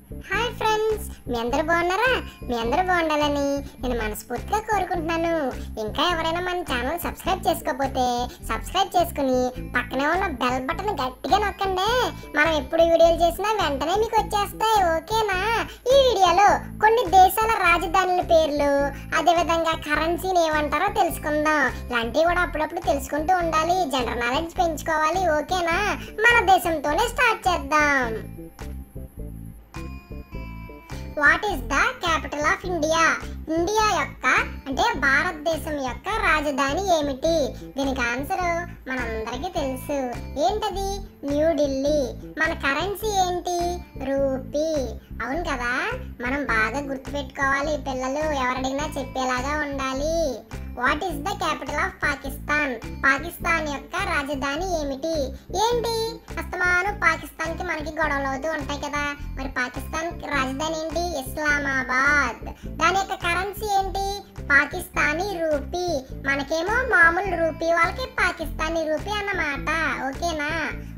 hi friends మీ అందరు బాగున్నారా మీ అందరు బాగుండాలని నేను మనస్ఫూర్తిగా కోరుకుంటున్నాను ఇంకా ఎవరైనా మన ఛానల్ సబ్స్క్రైబ్ చేసుకోకపోతే సబ్స్క్రైబ్ చేసుకుని పక్కనే ఉన్న బెల్ బటన్ గట్టిగా నొక్కండి మనం ఎప్పుడు వీడియోలు చేసినా వెంటనే మీకు వచ్చేస్తాయి ఓకేనా ఈ వీడియోలో కొన్ని దేశాల రాజధానుల పేర్లు అదేవిధంగా కరెన్సీని ఏమంటారో తెలుసుకుందాం ఇలాంటివి కూడా అప్పుడప్పుడు తెలుసుకుంటూ ఉండాలి జనరల్ నాలెడ్జ్ పెంచుకోవాలి ఓకేనా మన దేశంతోనే స్టార్ట్ చేద్దాం what is the capital of India India యొక్క అంటే భారతదేశం యొక్క రాజధాని ఏమిటి దీనికి ఆన్సర్ మనందరికీ తెలుసు ఏంటది న్యూఢిల్లీ మన కరెన్సీ ఏంటి రూపీ అవును కదా మనం బాగా గుర్తుపెట్టుకోవాలి పిల్లలు ఎవరడిగినా చెప్పేలాగా ఉండాలి what is the capital of Pakistan Pakistan యొక్క రాజధాని ఏమిటి ఏంటి అస్తమాను పాకిస్తాన్ కి మనకి గొడవలు అవుతూ ఉంటాయి కదా మరి పాకిస్తాన్ రాజధాని ఏంటి ఇస్లామాబాద్ దాని యొక్క కరెన్సీ ఏంటి పాకిస్తానీ రూపీ మనకేమో మామూలు రూపీ వాళ్ళకి పాకిస్తానీ రూపీ అన్నమాట ఓకేనా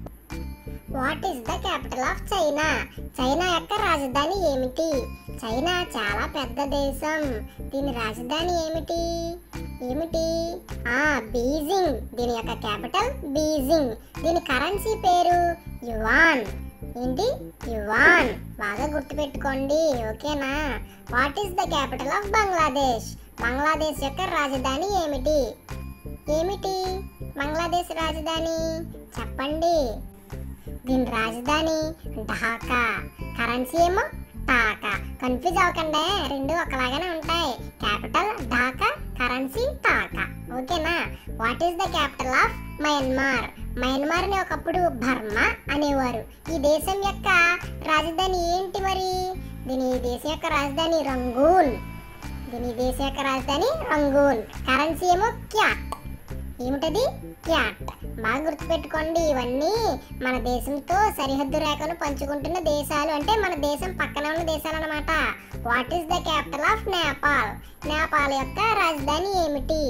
what is the capital of China China యొక్క రాజధాని ఏమిటి చైనా చాలా పెద్ద దేశం దీని రాజధాని ఏమిటి ఏమిటి ఆ బీజింగ్ దీని యొక్క క్యాపిటల్ బీజింగ్ దీని కరెన్సీ పేరు యువాన్ ఏంటి యువాన్ బాగా గుర్తుపెట్టుకోండి ఓకేనా what is the capital of Bangladesh Bangladesh యొక్క రాజధాని ఏమిటి ఏమిటి బంగ్లాదేశ్ రాజధాని చెప్పండి దీని రాజధాని ఢాకా కరెన్సీ ఏమో టాకా కన్ఫ్యూజ్ అవ్వకండి రెండు ఒకలాగానే ఉంటాయి క్యాపిటల్ ఢాకా కరెన్సీ టాకా ఓకేనా what is the capital of Myanmar Myanmar ని ఒకప్పుడు బర్మా అనేవారు ఈ దేశం యొక్క రాజధాని ఏంటి మరి దీని ఈ దేశం యొక్క రాజధాని రంగూన్ దీని ఈ దేశం యొక్క రాజధాని రంగూన్ కరెన్సీ ఏమో క్యాట్ ఏమిటది క్యాట్ బాగా గుర్తుపెట్టుకోండి ఇవన్నీ మన దేశంతో సరిహద్దు రేఖను పంచుకుంటున్న దేశాలు అంటే మన దేశం పక్కన ఉన్న దేశాలు అన్నమాట what is the capital of Nepal Nepal యొక్క రాజధాని ఏమిటి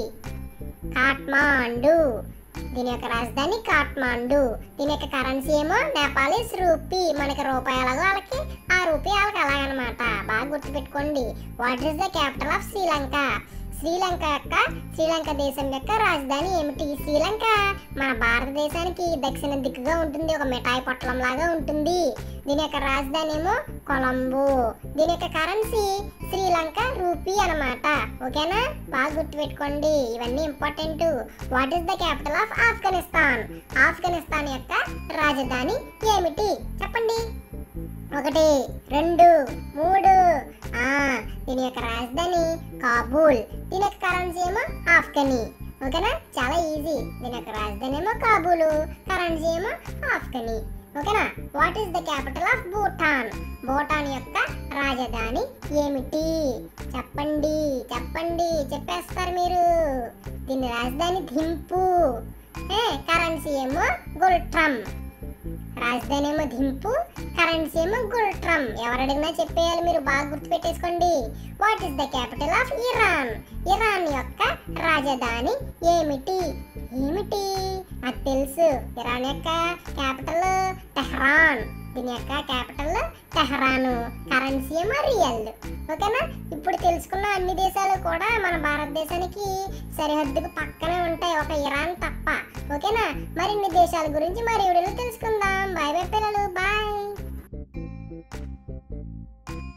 కాట్మాండు దీని యొక్క రాజధాని కాట్మాండు దీని యొక్క కరెన్సీ ఏమో నేపాలీస్ రూపీ మనకి రూపాయలగా వాళ్ళకి ఆ రూపీ వాళ్ళకి అలాగనమాట బాగా గుర్తుపెట్టుకోండి what is the capital of Sri Lanka Sri Lanka యొక్క శ్రీలంక దేశం యొక్క రాజధాని ఏమిటి శ్రీలంక మన భారతదేశానికి దక్షిణ దిక్కుగా ఉంటుంది ఒక మిఠాయి పొట్లం లాగా ఉంటుంది దీని యొక్క రాజధాని ఏమో కొలంబో దీని యొక్క కరెన్సీ శ్రీలంక రూపీ అన్నమాట ఓకేనా బాగా గుర్తుపెట్టుకోండి ఇవన్నీ important what is the capital of Afghanistan Afghanistan యొక్క రాజధాని ఏమిటి చెప్పండి ఒకటి రెండు మూడు ఆ దీని యొక్క రాజధాని కాబూల్ దీని యొక్క కరెన్సీ ఏమో ఆఫ్ఘనీ ఓకేనా చాలా ఈజీ దీని యొక్క రాజధాని ఏమో కాబూలు కరెన్సీ ఏమో ఆఫ్ఘనీ ఓకేనా what is the capital of Bhutan Bhutan యొక్క రాజధాని ఏమిటి చెప్పండి చెప్పండి చెప్పేస్తారు మీరు దీని రాజధాని ధింపు ఏ కరెన్సీ ఏమో గుల్ట్రమ్ రాజధాని ఏమో ధింపు కరెన్సీ ఏమో గుల్ట్రమ్ ఎవరు అడిగినా చెప్పేయాలి మీరు బాగా గుర్తుపెట్టేసుకోండి what is the capital of Iran Iran యొక్క రాజధాని ఏమిటి ఏమిటి నాకు తెలుసు ఇరాన్ యొక్క క్యాపిటల్ టెహ్రాన్ దీని యొక్క క్యాపిటల్ టెహ్రాను కరెన్సీ ఏమో రియల్ ఓకేనా ఇప్పుడు తెలుసుకున్న అన్ని దేశాలు కూడా మన భారతదేశానికి సరిహద్దుకు పక్కనే ఉంటాయి ఒక ఇరాన్ తప్ప ఓకేనా మరిన్ని దేశాల గురించి మరి వీడియోలో తెలుసుకుందాం బాయ్ బాయ్ పిల్లలు బాయ్